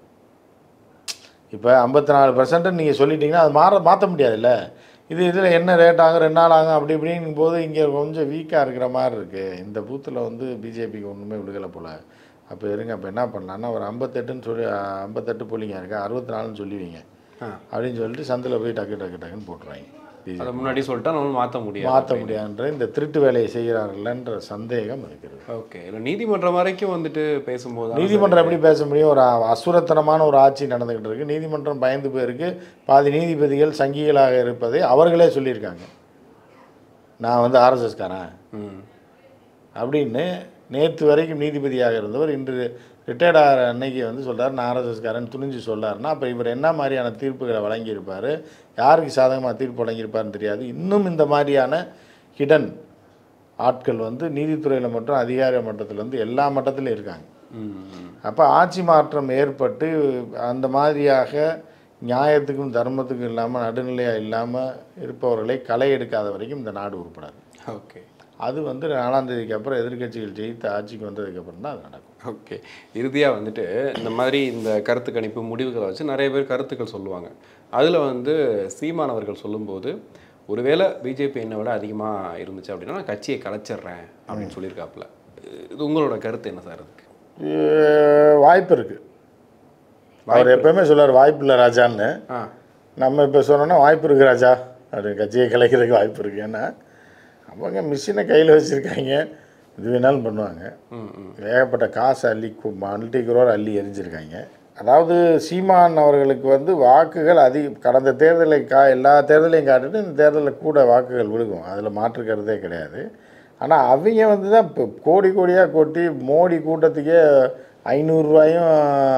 இப்போ ஐம்பத்தி நாலு பர்சன்ட் நீங்கள் சொல்லிட்டீங்கன்னா அது மாற மாற்ற முடியாதுல்ல இது இதில் என்ன ரேட் ஆகும் ரெண்டு நாள் ஆகும் அப்படி இப்படிங்கும் போது இங்கே கொஞ்சம் வீக்காக இருக்கிற மாதிரி இருக்குது இந்த பூத்தில் வந்து பிஜேபிக்கு ஒன்றுமே விடுதலை போல் அப்போ இருங்க அப்போ என்ன பண்ணலான்னா ஒரு ஐம்பத்தெட்டுன்னு சொல்லி ஐம்பத்தெட்டு போலிங்க இருக்கா அறுபத்தி நாலுன்னு சொல்லிடுவீங்க ஆ அப்படின்னு சொல்லிட்டு சந்தில் போய் டக்கு டக்கு டக்குன்னு போட்டுருவாங்க அதை முன்னாடி சொல்லிட்டா நம்மளால மாற்ற முடியாது மாற்ற முடியாதுன்ற இந்த திருட்டு வேலையை செய்கிறார்கள்ன்ற சந்தேகம் இருக்கிறது ஓகே இல்லை நீதிமன்றம் வரைக்கும் வந்துட்டு பேசும்போது தான் நீதிமன்றம் எப்படி பேச முடியும் ஒரு அசுரத்தனமான ஒரு ஆட்சி நடந்துகிட்டு இருக்கு நீதிமன்றம் பயந்து போயிருக்கு பாதி நீதிபதிகள் சங்கிகளாக இருப்பதை அவர்களே சொல்லியிருக்காங்க நான் வந்து ஆர்எஸ்எஸ்காரன் ம் அப்படின்னு நேற்று வரைக்கும் நீதிபதியாக இருந்தவர் இன்று ரிட்டையர்ட் ஆகிற அன்னைக்கு வந்து சொல்றாரு நான் ஆர்எஸ்எஸ்காரன் துணிஞ்சு சொல்லாருன்னா அப்போ இவர் என்ன மாதிரியான தீர்ப்புகளை வழங்கியிருப்பார் யாருக்கு சாதகமாக தீர்ப்பு வழங்கியிருப்பாருன்னு தெரியாது இன்னும் இந்த மாதிரியான ஹிடன் ஆட்கள் வந்து நீதித்துறையில் மட்டும் அதிகார மட்டத்தில் வந்து எல்லா மட்டத்திலும் இருக்காங்க ம் அப்போ ஆட்சி மாற்றம் ஏற்பட்டு அந்த மாதிரியாக நியாயத்துக்கும் தர்மத்துக்கும் இல்லாமல் நடுநிலையாக இல்லாமல் இருப்பவர்களை களை எடுக்காத வரைக்கும் இந்த நாடு உருப்படாது ஓகே அது வந்து நாலாம் தேதிக்கு அப்புறம் எதிர்க்கட்சிகள் ஜெயித்து ஆட்சிக்கு வந்ததுக்கப்புறம் தான் அது நடக்கும் ஓகே இறுதியாக வந்துட்டு இந்த மாதிரி இந்த கருத்து கணிப்பு முடிவுகளை வச்சு நிறைய பேர் கருத்துக்கள் சொல்லுவாங்க அதில் வந்து சீமான் அவர்கள் சொல்லும்போது ஒருவேளை பிஜேபி என்னை விட அதிகமாக இருந்துச்சு அப்படின்னா நான் கட்சியை கலைச்சிட்றேன் அப்படின்னு சொல்லியிருக்காப்புல இது உங்களோட கருத்து என்ன சார் அதுக்கு இது வாய்ப்பு இருக்குது அவர் எப்பயுமே சொல்லுவார் வாய்ப்பு இல்லை ராஜான்னு ஆ நம்ம இப்போ சொன்னோன்னா வாய்ப்பு இருக்கு ராஜா அப்படி கட்சியை கலைக்கிறதுக்கு வாய்ப்பு இருக்குது ஏன்னா அவங்க மிஷினை கையில் வச்சுருக்காங்க இது வேணாலும் பண்ணுவாங்க ம் ம் ஏகப்பட்ட காசு அள்ளி மல்டி குரோர் அள்ளி எரிஞ்சிருக்காங்க அதாவது சீமான் அவர்களுக்கு வந்து வாக்குகள் அதிக கடந்த தேர்தலை கா எல்லா தேர்தலையும் காட்டிட்டு இந்த தேர்தலில் கூட வாக்குகள் விழுகும் அதில் மாற்று கருத்தே கிடையாது ஆனால் அவங்க வந்து தான் இப்போ கோடி கோடியாக கொட்டி மோடி கூட்டத்துக்கே ஐநூறுரூவாயும்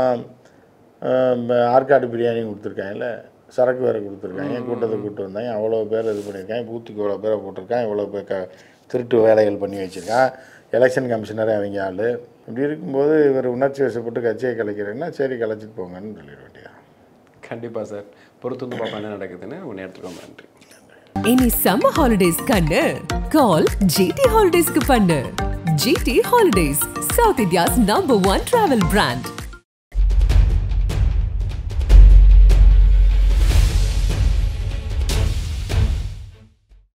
ஆற்காடு பிரியாணி கொடுத்துருக்காங்கல்ல சரக்கு வேறு கொடுத்துருக்காங்க கூட்டத்தை கூட்டு வந்தாங்க அவ்வளோ பேர் இது பண்ணியிருக்காங்க பூத்துக்கு இவ்வளோ பேரை போட்டிருக்கான் இவ்வளோ பேர் க திருட்டு வேலைகள் பண்ணி வச்சுருக்கான் எலெக்ஷன் கமிஷனரே அவங்க ஆள் இப்படி இருக்கும்போது இவர் உணர்ச்சி வசப்பட்டு கட்சியை கலைக்கிறேன்னா சரி கலைச்சிட்டு போங்கன்னு சொல்லிட வேண்டியதான் கண்டிப்பாக சார் பொறுத்து வந்து பார்ப்போம் என்ன நடக்குதுன்னு உங்கள் நேரத்துக்கு ரொம்ப நன்றி இனி சம்மர் ஹாலிடேஸ் கண்ணு கால் ஜிடி ஹாலிடேஸ்க்கு பண்ணு GT holidays south India's number one travel brand